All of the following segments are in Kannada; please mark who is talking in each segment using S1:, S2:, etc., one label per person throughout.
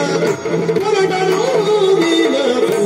S1: ಹೊರಟನು ವೀರಪುರ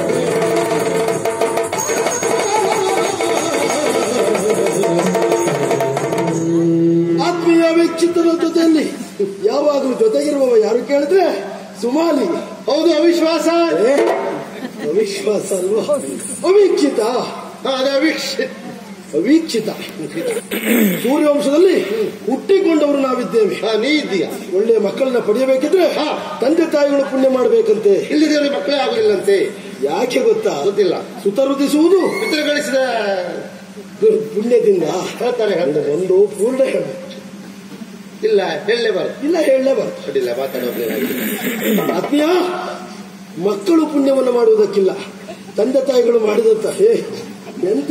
S1: ಆತ್ಮೀಯ ವೀಕ್ಷಿತರ ಜೊತೆಯಲ್ಲಿ ಯಾವಾಗಲೂ ಜೊತೆಗಿರುವವ ಯಾರು ಕೇಳಿದ್ರೆ ಸುಮಾಲಿ
S2: ಹೌದು ಅವಿಶ್ವಾಸ
S1: ಏ, ಅವಿಶ್ವಾಸ ಅಲ್ವಾ ಅವೀಕ್ಷಿತ
S2: ಅದು ಅವಿಶ್ವ
S1: ಅವೀಕ್ಷಿತ ಸೂರ್ಯವಂಶದಲ್ಲಿ ಹುಟ್ಟಿಕೊಂಡವರು ನಾವಿದ್ದೇವೆ
S2: ಹಾ, ನೀ ಇದ್ದೀಯಾ
S1: ಒಳ್ಳೆಯ ಮಕ್ಕಳನ್ನ ಪಡೆಯಬೇಕಿದ್ರೆ
S2: ಹಾ.
S1: ತಂದೆ ತಾಯಿಗಳು ಪುಣ್ಯ ಮಾಡಬೇಕಂತೆ
S2: ಇಲ್ಲಿದ್ದೇವೆ ಮಕ್ಕಳೇ ಆಗ್ಲಿಲ್ಲಂತೆ
S1: ಯಾಕೆ ಗೊತ್ತಾ
S2: ಗೊತ್ತಿಲ್ಲ
S1: ಸುತರುದಿಸುವುದು
S2: ಪಿತೃ ಗಳಿಸಿದ
S1: ಪುಣ್ಯದಿಂದ
S2: ಹೇಳ್ತಾರೆ ಹೇಳ್ತಾರೆ
S1: ಒಂದು ಪೂರ್ಣ ಹೇಳು
S2: ಇಲ್ಲ ಹೇಳಲೇಬಾರದು
S1: ಇಲ್ಲ ಹೇಳಲೇಬಾರ್ದು
S2: ಅಡ್ಡಿಲ್ಲ ಮಾತಾಡೋದು
S1: ಆತ್ಮೀಯ ಮಕ್ಕಳು ಪುಣ್ಯವನ್ನು ಮಾಡುವುದಕ್ಕಿಲ್ಲ ತಂದೆ ತಾಯಿಗಳು ಮಾಡಿದಂತ ಹೇ ಎಂತ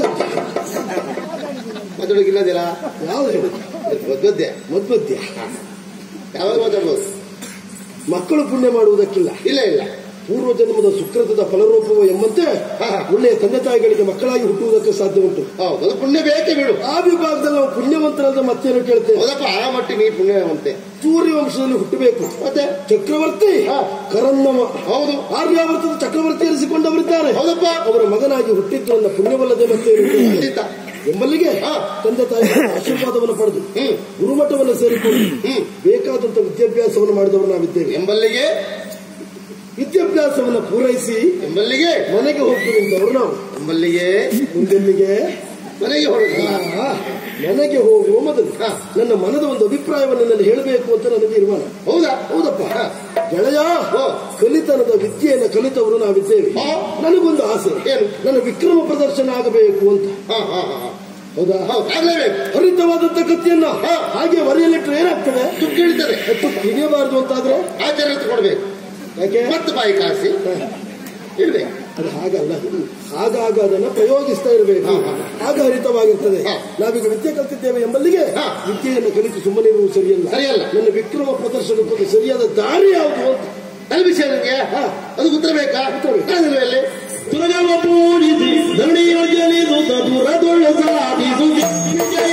S2: ಮಾತಾಡೋಕಿಲ್ಲದಿಲ್ಲ
S1: ಯಾವ್ದು ಹೇಳುದು
S2: ಗದ್ದೆ
S1: ಮಧ್ಮಧ್ಯ
S2: ಯಾವಾಗ ಮಾತಾಡ್ಬೋದು
S1: ಮಕ್ಕಳು ಪುಣ್ಯ ಮಾಡುವುದಕ್ಕಿಲ್ಲ
S2: ಇಲ್ಲ ಇಲ್ಲ
S1: ಪೂರ್ವ ಜನ್ಮದ ಸುಕೃತದ ಫಲರೂಪವು ಎಂಬಂತೆ
S2: ಹಾ, ಹಾ.
S1: ಒಳ್ಳೆಯ ತಂದೆ ತಾಯಿಗಳಿಗೆ ಮಕ್ಕಳಾಗಿ ಹುಟ್ಟುವುದಕ್ಕೆ ಸಾಧ್ಯ ಉಂಟು
S2: ಹೌದು ಅದು ಪುಣ್ಯ ಬೇಕೇ ಬಿಡು
S1: ಆ ವಿಭಾಗದಲ್ಲಿ ನಾವು ಪುಣ್ಯವಂತರಾದ ಮತ್ತೇನು ಕೇಳ್ತೇವೆ
S2: ಹೌದಪ್ಪ ಆ ಮಟ್ಟಿಗೆ ನೀ ಪುಣ್ಯವಂತೆ
S1: ಸೂರ್ಯವಂಶದಲ್ಲಿ ಹುಟ್ಟಬೇಕು
S2: ಮತ್ತೆ
S1: ಚಕ್ರವರ್ತಿ
S2: ಹಾ.
S1: ಕರನ್ನಮ
S2: ಹೌದು
S1: ಆರ್ಯಾವರ್ತದ ಚಕ್ರವರ್ತಿ ಎನಿಸಿಕೊಂಡವರಿದ್ದಾರೆ
S2: ಹೌದಪ್ಪ
S1: ಅವರ ಮಗನಾಗಿ ಹುಟ್ಟಿದ್ದು ನನ್ನ ಪುಣ್ಯವಲ್ಲದೆ ಮತ್ತೆ
S2: ಖಂಡಿತ
S1: ಎಂಬಲ್ಲಿಗೆ
S2: ಹಾ.
S1: ತಂದೆ ತಾಯಿ ಆಶೀರ್ವಾದವನ್ನು ಪಡೆದು
S2: ಹ್ಮ್
S1: ಗುರುಮಠವನ್ನು ಸೇರಿಕೊಂಡು
S2: ಹ್ಮ್
S1: ಬೇಕಾದಂತ ವಿದ್ಯಾಭ್ಯಾಸವನ್ನು ಮಾಡಿದವರು ನಾವಿದ್ದೇವೆ
S2: ಎಂಬಲ್ಲಿಗೆ
S1: ವಿದ್ಯಾಭ್ಯಾಸವನ್ನು ಪೂರೈಸಿ
S2: ಎಂಬಲ್ಲಿಗೆ
S1: ಮನೆಗೆ ಹೋಗ್ತಿರುವಂತವ್ರು ನಾವು
S2: ಎಂಬಲ್ಲಿಗೆ
S1: ಮುಂದೆಲ್ಲಿಗೆ
S2: ಮನೆಗೆ ಹೊರಡಲ್ಲ
S1: ಆ, ಮನೆಗೆ ಹೋಗುವ ಮೊದಲು
S2: ಹಾ.
S1: ನನ್ನ ಮನದ ಒಂದು ಅಭಿಪ್ರಾಯವನ್ನು ನಾನು ಹೇಳಬೇಕು ಅಂತ ನನಗೆ ತೀರ್ಮಾನ
S2: ಹೌದಾ
S1: ಹೌದಪ್ಪ
S2: ಹಾ.
S1: ಗೆಳೆಯ
S2: ಓ.
S1: ಕಲಿತನದ ವಿದ್ಯೆಯನ್ನು ಕಲಿತವರು ನಾವಿದ್ದೇವೆ
S2: ಹಾ.
S1: ನನಗೊಂದು ಆಸೆ
S2: ಏನು?
S1: ನನ್ನ ವಿಕ್ರಮ ಪ್ರದರ್ಶನ ಆಗಬೇಕು ಅಂತ
S2: ಹಾ ಹಾ ಹಾ ಹಾ.
S1: ಹೌದಾ
S2: ಹೌದು ಆಗ್ಲೇಬೇಕು
S1: ಹರಿತವಾದಂತ ಕತ್ತಿಯನ್ನ
S2: ಹಾ.
S1: ಹಾಗೆ ವರಿಯಲಿಟ್ರೆ ಏನಾಗ್ತದೆ
S2: ತುಕ್ಕು ಕೇಳ್ತದೆ
S1: ಅದು ಹಿಡಿಯಬಾರದು ಅಂತಾದ್ರೆ
S2: ಆಚಾರ್ಯ ಕೊಡ್ಬೇಕು
S1: ಯಾಕೆ
S2: ಮತ್ತೆ ಬಾಯಿ ಕಾಸಿ ಇರ್ಬೇಕು
S1: ಅದು ಹಾಗಲ್ಲ ಆಗಾಗ ಅದನ್ನ ಪ್ರಯೋಗಿಸ್ತಾ ಇರಬೇಕು
S2: ಹಾ, ಹಾ.
S1: ಆಗ ಹರಿತವಾಗಿರ್ತದೆ
S2: ಹಾ.
S1: ನಾವೀಗ ವಿದ್ಯೆ ಕಲ್ತಿದ್ದೇವೆ ಎಂಬಲ್ಲಿಗೆ
S2: ಹಾ.
S1: ವಿದ್ಯೆಯನ್ನು ಕಲಿತು ಸುಮ್ಮನೆ ಇರುವುದು ಸರಿಯಲ್ಲ
S2: ಸರಿಯಲ್ಲ.
S1: ನನ್ನ ವಿಕ್ರಮ ಪ್ರದರ್ಶನಕ್ಕೊಂದು ಸರಿಯಾದ ದಾರಿ ಯಾವುದು ಅಂತ
S2: ತಲುಪಿಸಿ ನನಗೆ
S1: ಹಾ.
S2: ಅದು ಉತ್ತರ ಬೇಕಾ
S1: ಉತ್ತರ ಬೇಕು.
S2: ಕಾಣಲಿಲ್ವ ಅಲ್ಲಿ
S1: ತುರಗವ ಪೂಜಿಸಿ ಧರಣಿಯ ಜನಿಸುತ್ತ ದುರದೊಳ ಸಾಧಿಸು ವಿಜಯ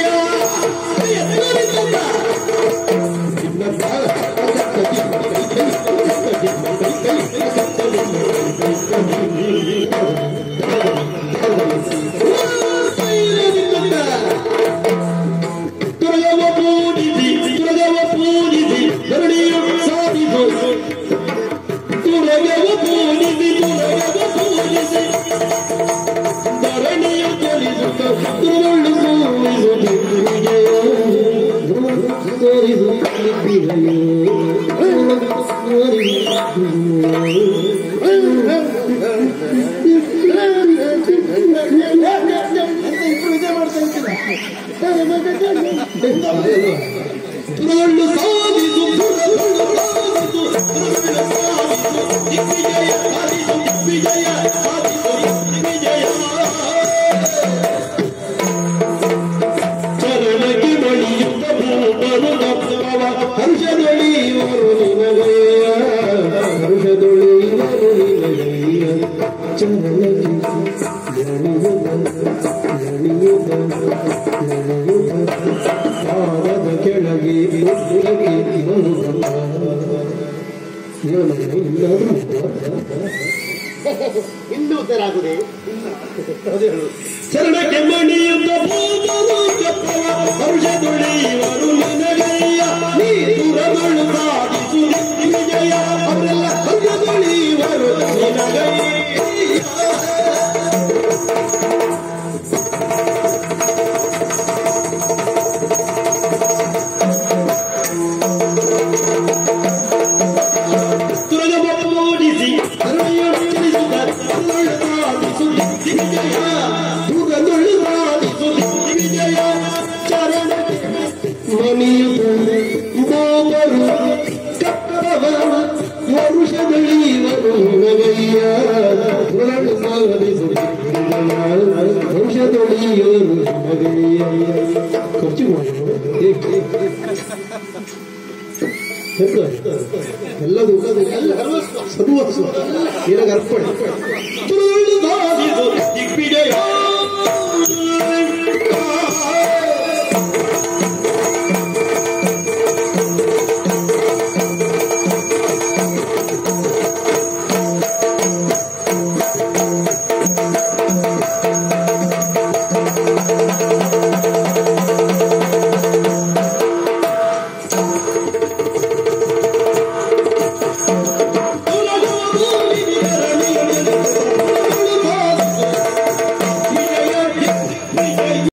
S1: ತುರಗವ ಪೂಜಿಸಿ ತುರಗವ ಪೂಜಿಸಿ ಧರಣಿಯ ಸಾಧಿಸು ತುರಗವ ಪೂಜಿಸಿ ತುರಗವ ಪೂಜಿಸಿ ಧರಣಿಯ ಚಲಿಸುತ್ತ ತುರುಳು ಸೂರಿಸು ವಿಜಯ ತೋರಿಸು ತುರುಳು ಸಾಧಿಸು ತುರುಳು ಸಾಧಿಸು ದಿಗ್ವಿಜಯ ಸಾಧಿಸು ದಿಗ್ವಿಜಯ ಸಾಧಿಸು ದಿಗ್ವಿಜಯ ಚರಣಕ್ಕೆ ಬಳಿಯುತ್ತ ಭೂಪರು ದಪ್ಪವ ಹರ್ಷದೊಳಿಯುವರು ನಿನಗಯ್ಯ ಹರ್ಷದೊಳಿಯುವರು ನಿನಗಯ್ಯ ಚರಣಕ್ಕೆ ಪಾದದ ಕೆಳಗೆ ಮುದ್ದುಲಕ್ಕೆ
S2: ಇನ್ನು ಉತ್ತರ ಆಗುದೇ
S1: ಚರಣಕ್ಕೆ ಮಣಿಯುತ್ತ ಭೂಪರು ದಪ್ಪವ ಹರ್ಷದೊಳಿಯುವರು ನಿನಗಯ್ಯ ನೀ ದೂರದೊಳು ಸಾಧಿಸು ವಿಜಯ ಅವರೆಲ್ಲ ಹರ್ಷದೊಳಿಯುವರು ನಿನಗಯ್ಯ ತುರಗವ ಮೂಡಿಸಿ ಧರ್ಮಯೋಡಿಸುತ್ತ ತುರಳು ಸಾಧಿಸು ದಿಗ್ವಿಜಯ ತುರದೊಳು ಸಾಧಿಸು ದಿಗ್ವಿಜಯ ಚರಣ ಮಣಿಯುತ್ತದೆ ಗೋಪರು ಕಪ್ಪವ ವರುಷದಳಿವರು ನಗಯ್ಯ ತುರಳು ಸಾಧಿಸು ವರುಷದಳಿಯವರು ನಗಯ್ಯ ಖರ್ಚು ಮಾಡಿ ಎಲ್ಲದು ಎಲ್ಲ ಸರ್ವಸ್ವ ನಿನಗೆ ಅರ್ಪಣೆ ತುರುಳು ಸಾಧಿಸು ದಿಗ್ವಿಜಯ